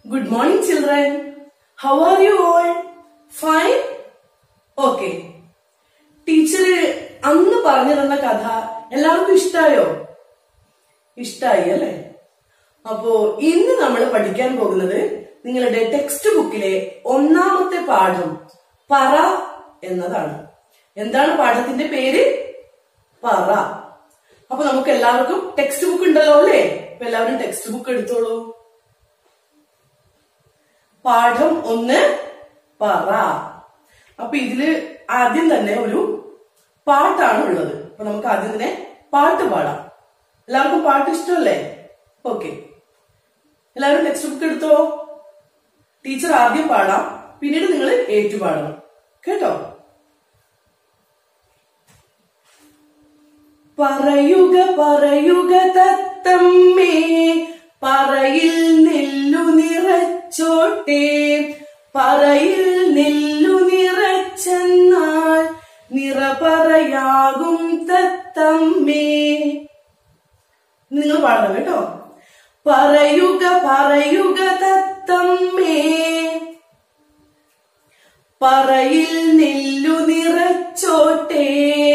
Good morning, children. How are you all? Fine? Okay. Teacher അന്ന് പറഞ്ഞു തന്ന കഥ എല്ലാവർക്കും ഇഷ്ടായോ ഇഷ്ടായി അല്ലേ അപ്പോ ഇന്ന് നമ്മൾ പഠിക്കാൻ പോകുന്നത് നിങ്ങളുടെ ടെക്സ്റ്റ് ബുക്കിലെ ഒന്നാമത്തെ പാഠം പറ എന്നതാണ് എന്താണ് പാഠത്തിന്റെ പേര് പറ അപ്പൊ നമുക്ക് എല്ലാവർക്കും ടെക്സ്റ്റ് ബുക്ക് ഉണ്ടല്ലോ അല്ലേ അപ്പൊ എല്ലാവരും ടെക്സ്റ്റ് ബുക്ക് എടുത്തോളൂ പാഠം ഒന്ന് പറ അപ്പൊ ഇതില് ആദ്യം തന്നെ ഒരു പാട്ടാണ് ഉള്ളത് അപ്പൊ നമുക്ക് ആദ്യം തന്നെ പാട്ട് പാടാം എല്ലാവർക്കും പാട്ട് ഇഷ്ടമല്ലേ ഓക്കെ എല്ലാവരും ടെക്സ്റ്റ് ബുക്ക് എടുത്തോ ടീച്ചർ ആദ്യം പാടാം പിന്നീട് നിങ്ങൾ ഏറ്റു പാടണം കേട്ടോ പറയുക പറയുക തത്തമ്മേ പറയിൽ നെല്ലു നിറച്ചോട്ടെ പറയിൽ നെല്ലു നിറച്ചെന്നാൽ നിറപറയാകും തത്തമ്മേ നിങ്ങൾ പാടണം കേട്ടോ പറയുക പറയുക തത്തമ്മേ പറയിൽ നെല്ലു നിറച്ചോട്ടെ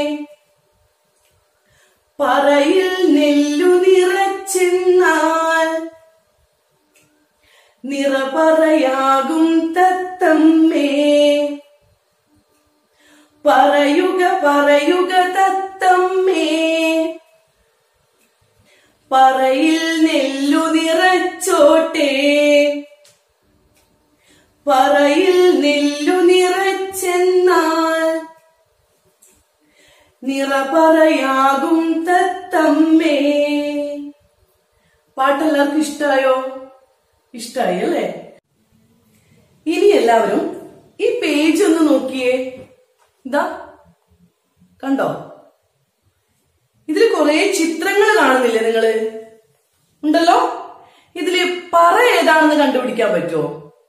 പറയിൽ നെല്ലു നിറച്ചെന്നാൽ നിറപറയാകും തത്തമ്മേ പറയുക പറയുക തത്തമ്മേ പറയിൽ നെല്ലു നിറച്ചോട്ടെ പറയിൽ നെല്ലു നിറച്ചെന്നാൽ നിറപറയാകും തത്തമ്മേ പാട്ടെല്ലാവർക്കും ഇഷ്ടായോ ഇഷ്ടായി അല്ലേ ഇനി എല്ലാവരും ഈ പേജ് ഒന്ന് നോക്കിയേ ഇതാ കണ്ടോ ഇതിൽ കുറെ ചിത്രങ്ങൾ കാണുന്നില്ലേ നിങ്ങള് ഉണ്ടല്ലോ ഇതില് പറ ഏതാണെന്ന് കണ്ടുപിടിക്കാൻ പറ്റുമോ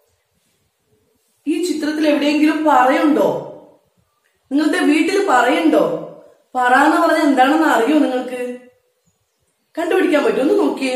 ഈ ചിത്രത്തിൽ എവിടെയെങ്കിലും പറയുണ്ടോ നിങ്ങളുടെ വീട്ടിൽ പറയുണ്ടോ പറ എന്ന് പറഞ്ഞാൽ എന്താണെന്ന് അറിയോ നിങ്ങൾക്ക് കണ്ടുപിടിക്കാൻ പറ്റുമോ ഒന്ന് നോക്കിയേ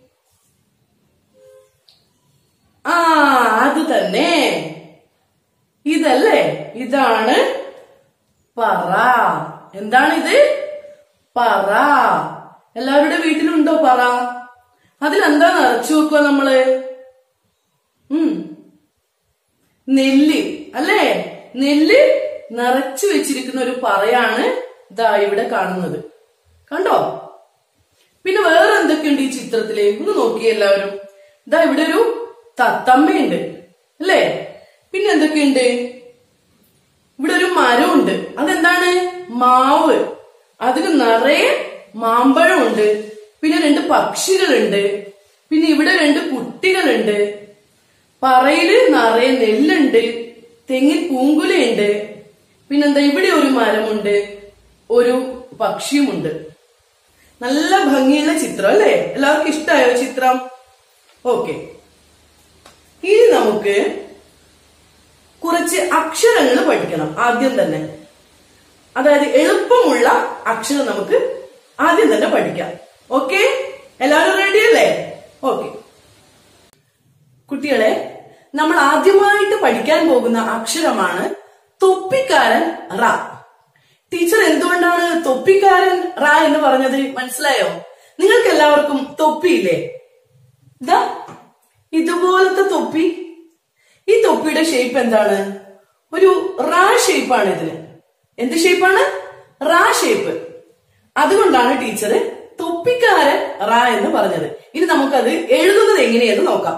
ആ അത് തന്നെ ഇതല്ലേ ഇതാണ് പറ എന്താണ് ഇത് പറ എല്ലാവരുടെ വീട്ടിലുണ്ടോ പറ അതിലെന്താ നിറച്ചു വെക്കുക നമ്മള് ഉം നെല്ല് അല്ലേ നെല്ല് നിറച്ചു വെച്ചിരിക്കുന്ന ഒരു പറയാണ് ഇതാ ഇവിടെ കാണുന്നത് കണ്ടോ പിന്നെ വേറെ എന്തൊക്കെയുണ്ട് ഈ ചിത്രത്തില് ഒന്ന് നോക്കിയേ എല്ലാവരും ഇതാ ഇവിടെ ഒരു തത്തമ്മയുണ്ട് അല്ലേ പിന്നെ എന്തൊക്കെയുണ്ട് ഇവിടെ ഒരു മരമുണ്ട് അതെന്താണ് മാവ് അതിന് നിറയെ മാമ്പഴമുണ്ട് പിന്നെ രണ്ട് പക്ഷികളുണ്ട് പിന്നെ ഇവിടെ രണ്ട് കുട്ടികളുണ്ട് പറയില് നിറയെ നെല്ലുണ്ട് തെങ്ങിൽ പൂങ്കുലയുണ്ട് പിന്നെന്താ ഇവിടെ ഒരു മരമുണ്ട് ഒരു പക്ഷിയുമുണ്ട് നല്ല ഭംഗിയുള്ള ചിത്രം അല്ലേ എല്ലാവർക്കും ഇഷ്ടമായോ ചിത്രം ഓക്കെ ഇനി നമുക്ക് കുറച്ച് അക്ഷരങ്ങൾ പഠിക്കണം ആദ്യം തന്നെ അതായത് എളുപ്പമുള്ള അക്ഷരം നമുക്ക് ആദ്യം തന്നെ പഠിക്കാം ഓക്കെ എല്ലാവരും റെഡി അല്ലേ ഓക്കെ കുട്ടികളെ നമ്മൾ ആദ്യമായിട്ട് പഠിക്കാൻ പോകുന്ന അക്ഷരമാണ് തൊപ്പിക്കാരൻ റ ടീച്ചർ എന്തുകൊണ്ടാണ് തൊപ്പിക്കാരൻ റ എന്ന് പറഞ്ഞത് മനസ്സിലായോ നിങ്ങൾക്ക് എല്ലാവർക്കും തൊപ്പിയില്ലേ ഇതാ ഇതുപോലത്തെ തൊപ്പി ഈ തൊപ്പിയുടെ ഷേപ്പ് എന്താണ് ഒരു റാ ഷേപ്പാണ് ഇതിന് എന്ത് ഷേപ്പാണ് റാ ഷേപ്പ് അതുകൊണ്ടാണ് ടീച്ചർ തൊപ്പിക്കാരൻ റാ എന്ന് പറഞ്ഞത് ഇനി നമുക്കത് എഴുതുന്നത് എങ്ങനെയെന്ന് നോക്കാം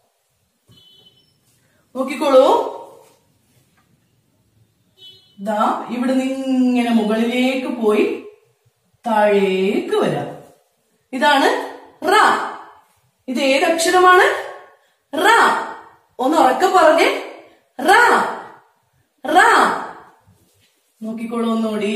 നോക്കിക്കോളൂ ദാ ഇവിടെ ഇങ്ങനെ മുകളിലേക്ക് പോയി താഴേക്ക് വരാം ഇതാണ് റ ഇത് ഏത് അക്ഷരമാണ് റ ഒന്ന് ഉറക്കെ പറഞ്ഞേ റ റ നോക്കിക്കോളൂ ഒന്നുകൂടി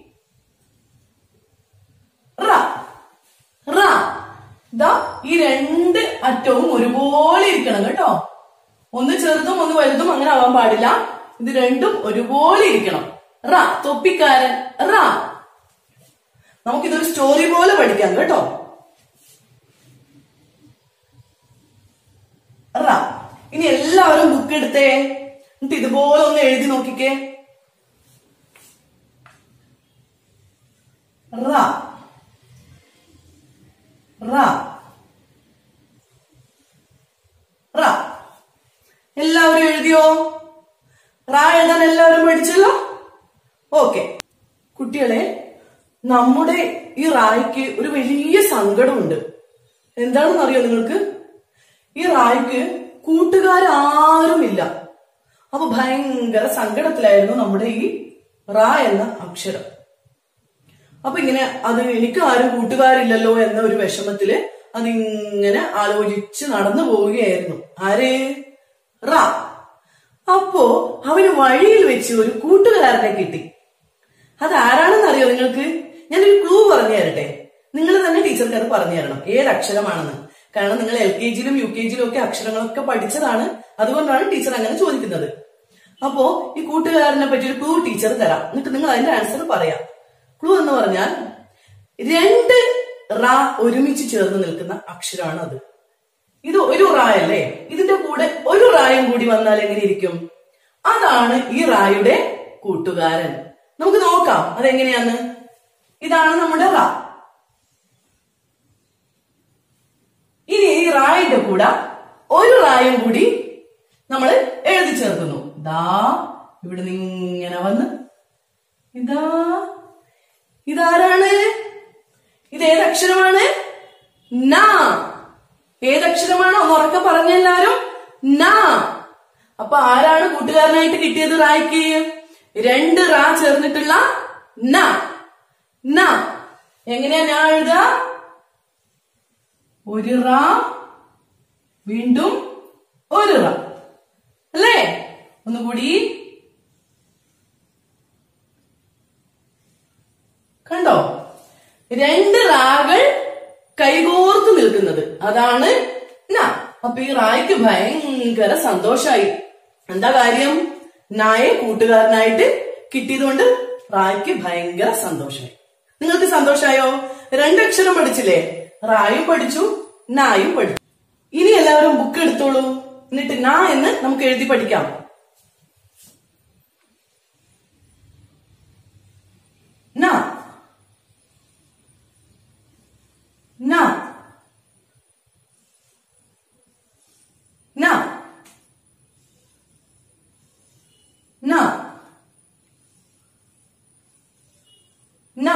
റ റ ദാ ഈ രണ്ട് അറ്റവും ഒരുപോലെ ഇരിക്കണം കേട്ടോ ഒന്ന് ചെറുതും ഒന്ന് വലുതും അങ്ങനെ ആവാൻ പാടില്ല ഇത് രണ്ടും ഒരുപോലെ ഇരിക്കണം റ തൊപ്പിക്കാരൻ റ നമുക്കിതൊരു സ്റ്റോറി പോലെ പഠിക്കാം കേട്ടോ റ ഇനി എല്ലാവരും ബുക്ക് എടുത്തേ എന്നിട്ട് ഇതുപോലെ ഒന്ന് എഴുതി നോക്കിക്കേ റ റ റ എല്ലാവരും എഴുതിയോ റ എഴുതാൻ എല്ലാവരും പഠിച്ചല്ലോ ഓക്കെ കുട്ടികളെ നമ്മുടെ ഈ റായ്ക്ക് ഒരു വലിയ സങ്കടമുണ്ട് എന്താണെന്ന് അറിയോ നിങ്ങൾക്ക് ഈ റായ്ക്ക് കൂട്ടുകാരാരുമില്ല അപ്പൊ ഭയങ്കര സങ്കടത്തിലായിരുന്നു നമ്മുടെ ഈ റാ എന്ന അക്ഷരം അപ്പൊ ഇങ്ങനെ അത് എനിക്ക് ആരും കൂട്ടുകാരില്ലല്ലോ എന്ന ഒരു വിഷമത്തില് അതിങ്ങനെ ആലോചിച്ച് നടന്നു പോവുകയായിരുന്നു ആര് റാ അപ്പോ അവന് വഴിയിൽ വെച്ച് ഒരു കൂട്ടുകാരനെ കിട്ടി അത് ആരാണെന്ന് അറിയോ നിങ്ങൾക്ക് ഞാനൊരു ക്ലൂ പറഞ്ഞു തരട്ടെ നിങ്ങൾ തന്നെ ടീച്ചർക്ക് അത് പറഞ്ഞു തരണം ഏത് അക്ഷരമാണെന്ന് കാരണം നിങ്ങൾ എൽ കെ ജിയിലും യു കെ ജിയിലും ഒക്കെ അക്ഷരങ്ങളൊക്കെ പഠിച്ചതാണ് അതുകൊണ്ടാണ് ടീച്ചർ അങ്ങനെ ചോദിക്കുന്നത് അപ്പോ ഈ കൂട്ടുകാരനെ പറ്റി ഒരു ക്ലൂ ടീച്ചർ തരാം എന്നിട്ട് നിങ്ങൾ അതിന്റെ ആൻസർ പറയാം ക്ലൂ എന്ന് പറഞ്ഞാൽ രണ്ട് റാ ഒരുമിച്ച് ചേർന്ന് നിൽക്കുന്ന അക്ഷരമാണ് അത് ഇത് ഒരു റായല്ലേ ഇതിന്റെ കൂടെ ഒരു റായും കൂടി വന്നാൽ എങ്ങനെ ഇരിക്കും അതാണ് ഈ റായുടെ കൂട്ടുകാരൻ നമുക്ക് നോക്കാം അതെങ്ങനെയാന്ന് ഇതാണ് നമ്മുടെ റാ ഇനി ഈ റായുടെ കൂടെ ഒരു റായും കൂടി നമ്മൾ എഴുതി ചേർക്കുന്നു ദാ ഇവിടെ ഇങ്ങനെ വന്ന് ഇതാ ഇതാരാണ് ഇത് ഏതക്ഷരമാണ് ന ഏതക്ഷരമാണ് ഒന്ന് ഉറക്കെ പറഞ്ഞ എല്ലാരും ന അപ്പൊ ആരാണ് കൂട്ടുകാരനായിട്ട് കിട്ടിയത് റായ്ക്ക് രണ്ട് റാ ചേർന്നിട്ടുള്ള ന ന എങ്ങനെയാ ഞാൻ എഴുതുക ഒരു റാ വീണ്ടും ഒരു റാ അല്ലേ ഒന്നുകൂടി കണ്ടോ രണ്ട് റാകൾ കൈകോർത്ത് നിൽക്കുന്നത് അതാണ് ന അപ്പൊ ഈ റായ്ക്ക് ഭയങ്കര സന്തോഷായി എന്താ കാര്യം നായെ കൂട്ടുകാരനായിട്ട് കിട്ടിയതുകൊണ്ട് റായ്ക്ക് ഭയങ്കര സന്തോഷമായി നിങ്ങൾക്ക് സന്തോഷായോ രണ്ടക്ഷരം പഠിച്ചില്ലേ റായും പഠിച്ചു നായും പഠിച്ചു ഇനി എല്ലാവരും ബുക്ക് എടുത്തോളൂ എന്നിട്ട് നാ എന്ന് നമുക്ക് എഴുതി പഠിക്കാം നാ നാ നാ നാ നാ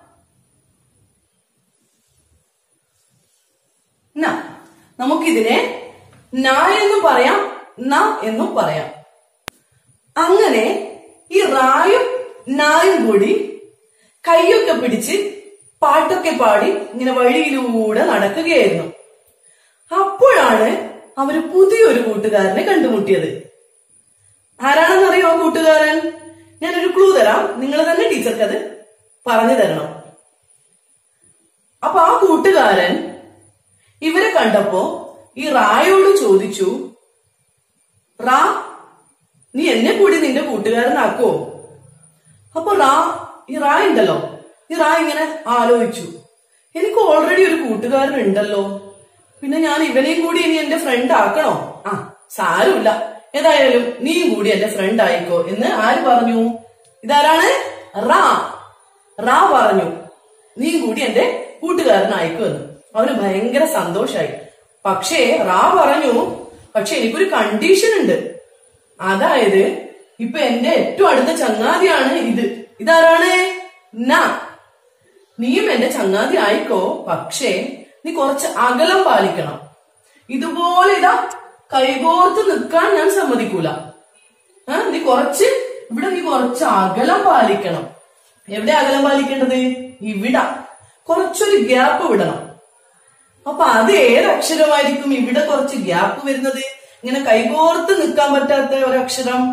ന നമുക്കിതിനെ ന എന്നും പറയാം ന എന്നും പറയാം അങ്ങനെ ഈ റായും നായും കൂടി കൈയൊക്കെ പിടിച്ച് പാട്ടൊക്കെ പാടി ഇങ്ങനെ വഴിയിലൂടെ നടക്കുകയായിരുന്നു അപ്പോഴാണ് അവര് പുതിയൊരു കൂട്ടുകാരനെ കണ്ടുമുട്ടിയത് ആരാണെന്നറിയോ ആ കൂട്ടുകാരൻ ഞാനൊരു ക്ലൂ തരാം നിങ്ങൾ തന്നെ ടീച്ചർക്ക് അത് പറഞ്ഞു തരണം അപ്പൊ ആ കൂട്ടുകാരൻ ഇവരെ കണ്ടപ്പോ ഈ റായോട് ചോദിച്ചു റാ നീ എന്നെ കൂടി നിന്റെ കൂട്ടുകാരനാക്കോ അപ്പൊ റാ ഈ റാ ഉണ്ടല്ലോ ഈ റാ ഇങ്ങനെ ആലോചിച്ചു എനിക്ക് ഓൾറെഡി ഒരു കൂട്ടുകാരൻ ഉണ്ടല്ലോ പിന്നെ ഞാൻ ഇവനെയും കൂടി ഇനി എന്റെ ഫ്രണ്ട് ആക്കണോ ആ സാരമില്ല ഏതായാലും നീയും കൂടി എന്റെ ഫ്രണ്ട് ആയിക്കോ എന്ന് ആര് പറഞ്ഞു ഇതാരാണ് റാ റാ പറഞ്ഞു നീയും കൂടി എന്റെ കൂട്ടുകാരനായിക്കോ എന്ന് അവന് ഭയങ്കര സന്തോഷായി പക്ഷേ റാ പറഞ്ഞു പക്ഷെ എനിക്കൊരു കണ്ടീഷൻ ഉണ്ട് അതായത് ഇപ്പൊ എന്റെ ഏറ്റവും അടുത്ത ചങ്ങാതിയാണ് ഇത് ഇതാരാണ് ന നീയും എന്റെ ചങ്ങാതി ആയിക്കോ പക്ഷേ നീ കുറച്ച് അകലം പാലിക്കണം ഇതുപോലെ ഇതാ കൈകോർത്ത് നിൽക്കാൻ ഞാൻ സമ്മതിക്കൂല ആ, നീ കുറച്ച് ഇവിടെ നീ കുറച്ച് അകലം പാലിക്കണം എവിടെ അകലം പാലിക്കേണ്ടത് ഇവിടെ കുറച്ചൊരു ഗ്യാപ്പ് വിടണം അപ്പൊ അത് ഏത് അക്ഷരമായിരിക്കും ഇവിടെ കുറച്ച് ഗ്യാപ്പ് വരുന്നത് ഇങ്ങനെ കൈകോർത്ത് നിൽക്കാൻ പറ്റാത്ത ഒരക്ഷരം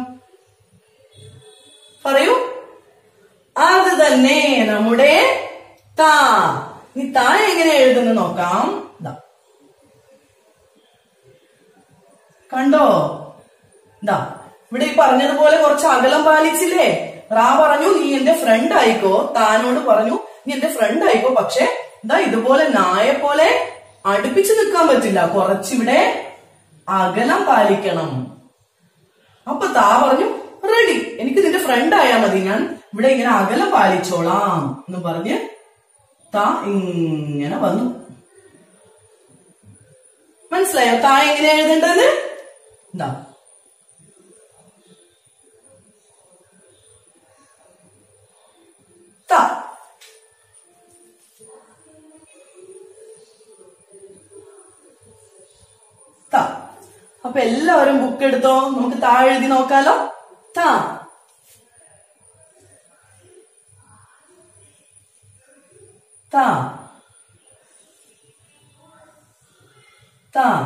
പറയൂ അത് തന്നെ നമ്മുടെ താ നീ താ എങ്ങനെ എഴുതുന്നു നോക്കാം ദാ. കണ്ടോ ദാ ഇവിടെ ഈ പറഞ്ഞതുപോലെ കുറച്ച് അകലം പാലിച്ചില്ലേ റാ പറഞ്ഞു നീ എന്റെ ഫ്രണ്ട് ആയിക്കോ താനോട് പറഞ്ഞു നീ എന്റെ ഫ്രണ്ട് ആയിക്കോ പക്ഷെ ഇതാ ഇതുപോലെ നായെ പോലെ അടുപ്പിച്ച് നിൽക്കാൻ പറ്റില്ല കുറച്ചിവിടെ അകലം പാലിക്കണം അപ്പൊ താ പറഞ്ഞു റെഡി എനിക്ക് നിന്റെ ഫ്രണ്ട് ആയാ മതി ഞാൻ ഇവിടെ ഇങ്ങനെ അകലം പാലിച്ചോളാം എന്ന് പറഞ്ഞ് താ ഇങ്ങനെ വന്നു മനസ്സിലായോ താ എങ്ങനെയാ എഴുതേണ്ടത് എന്താ താ താ അപ്പൊ എല്ലാവരും ബുക്ക് എടുത്തോ നമുക്ക് താ എഴുതി നോക്കാലോ താ താ താ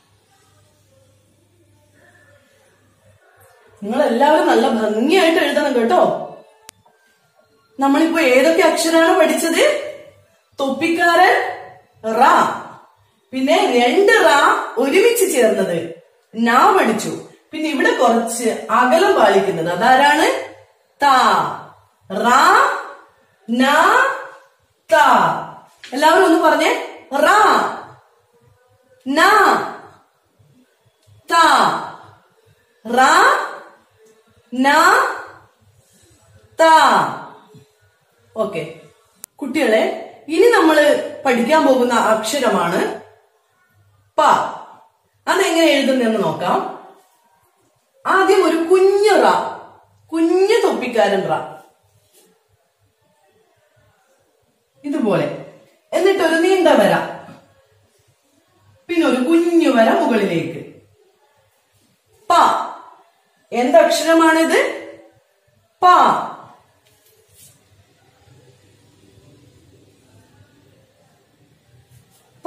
നിങ്ങൾ എല്ലാവരും നല്ല ഭംഗിയായിട്ട് എഴുതണം കേട്ടോ നമ്മളിപ്പോ ഏതൊക്കെ അക്ഷരാണ് പഠിച്ചത് തൊപ്പിക്കാരൻ റാ പിന്നെ രണ്ട് റാ ഒരുമിച്ച് ചേർന്നത് നാ പഠിച്ചു പിന്നെ ഇവിടെ കുറച്ച് അകലം പാലിക്കുന്നത് അതാരാണ് താ റാ നാ താ എല്ലാവരും ഒന്ന് പറഞ്ഞേ റാ നാ താ റാ നാ താ ഓക്കെ കുട്ടികളെ ഇനി നമ്മൾ പഠിക്കാൻ പോകുന്ന അക്ഷരമാണ് പ അതെങ്ങനെ എഴുതുന്നെന്ന് നോക്കാം ആദ്യം ഒരു കുഞ്ഞു റ കുഞ്ഞു തൊപ്പിക്കാരൻ റ ഇതുപോലെ എന്നിട്ട് ഒരു നീണ്ട വര പിന്നെ ഒരു കുഞ്ഞു വര മുകളിലേക്ക് പ എന്തക്ഷരമാണിത് പ പ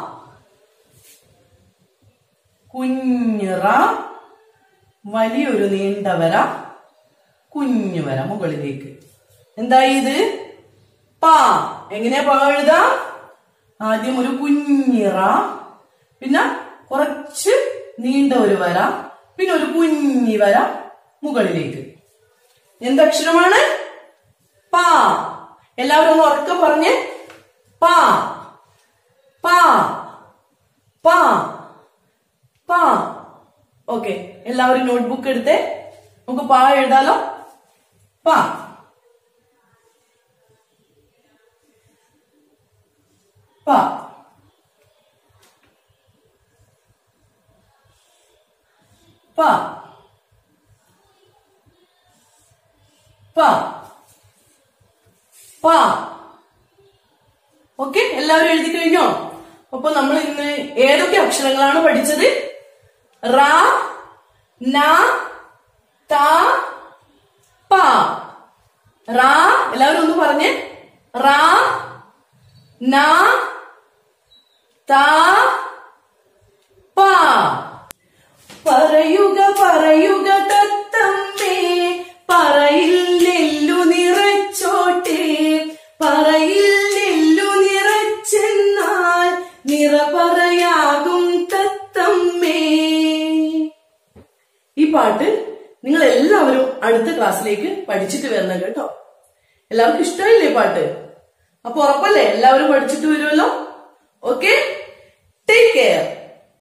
കുഞ്ഞിറ വലിയൊരു നീണ്ട വര കുഞ്ഞു വര മുകളിലേക്ക് എന്തായി ഇത് പ എങ്ങനെയാ പ എഴുതാ ആദ്യം ഒരു കുഞ്ഞിറ പിന്നെ കുറച്ച് നീണ്ട ഒരു വര പിന്നെ ഒരു കുഞ്ഞി വര മുകളിലേക്ക് എന്തക്ഷരമാണ് പ എല്ലാവരും ഒന്ന് ഉറക്കെ പറഞ്ഞ് പ പ പ പ ഓക്കെ എല്ലാവരും നോട്ട്ബുക്ക് എടുത്തേ നമുക്ക് പ എഴുതാലോ പ പ പ പ പ ഓക്കെ എല്ലാവരും എഴുതി കഴിഞ്ഞോ അപ്പൊ നമ്മൾ ഇന്ന് ഏതൊക്കെ അക്ഷരങ്ങളാണ് പഠിച്ചത് റ ന ത പ റ എല്ലാവരും ഒന്ന് പറഞ്ഞേ റ ന ത പ പറയുക പറയുക തത്തമ്മേ പറയിൽ നെല്ലു നിറച്ചോട്ടെ പറയിൽ നെല്ലു നിറച്ചെന്നാൽ നിറപറയാകും തത്തമ്മേ ഈ പാട്ട് നിങ്ങൾ എല്ലാവരും അടുത്ത ക്ലാസ്സിലേക്ക് പഠിച്ചിട്ട് വരണം കേട്ടോ എല്ലാവർക്കും ഇഷ്ടമായില്ലേ പാട്ട് അപ്പൊ ഉറപ്പല്ലേ എല്ലാവരും പഠിച്ചിട്ട് വരുമല്ലോ ഓക്കെ ടേക്ക് കെയർ